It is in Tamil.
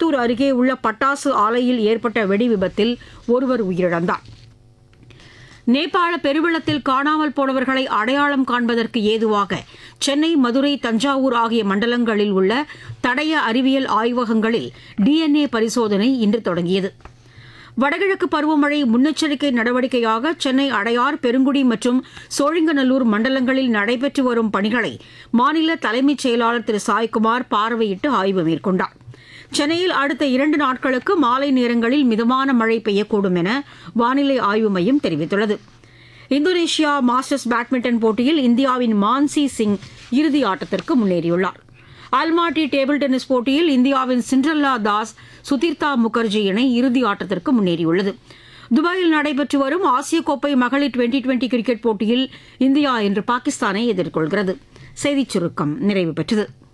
கோயம்புத்தூர் அருகே உள்ள பட்டாசு ஆலையில் ஏற்பட்ட வெடி விபத்தில் ஒருவர் உயிரிழந்தார் நேபாள பெருவெள்ளத்தில் காணாமல் போனவர்களை அடையாளம் காண்பதற்கு ஏதுவாக சென்னை மதுரை தஞ்சாவூர் ஆகிய மண்டலங்களில் உள்ள தடய அறிவியல் ஆய்வகங்களில் டிஎன்ஏ பரிசோதனை இன்று தொடங்கியது வடகிழக்கு பருவமழை முன்னெச்சரிக்கை நடவடிக்கையாக சென்னை அடையார் பெருங்குடி மற்றும் சோழிங்கநல்லூர் மண்டலங்களில் நடைபெற்று வரும் பணிகளை மாநில தலைமைச் செயலாளர் திரு சாய்குமார் பார்வையிட்டு ஆய்வு மேற்கொண்டார் சென்னையில் அடுத்த இரண்டு நாட்களுக்கு மாலை நேரங்களில் மிதமான மழை பெய்யக்கூடும் என வானிலை ஆய்வு மையம் தெரிவித்துள்ளது இந்தோனேஷியா மாஸ்டர்ஸ் பேட்மிண்டன் போட்டியில் இந்தியாவின் மான்சி சிங் இறுதி ஆட்டத்திற்கு முன்னேறியுள்ளார் அல்மாட்டி டேபிள் டென்னிஸ் போட்டியில் இந்தியாவின் சிண்ட்ரல்லா தாஸ் சுதீர்த்தா முகர்ஜி இணை இறுதி ஆட்டத்திற்கு முன்னேறியுள்ளது துபாயில் நடைபெற்று வரும் ஆசிய கோப்பை மகளிர் டுவெண்டி டுவெண்டி கிரிக்கெட் போட்டியில் இந்தியா இன்று பாகிஸ்தானை எதிர்கொள்கிறது செய்திச் சுருக்கம் நிறைவு பெற்றது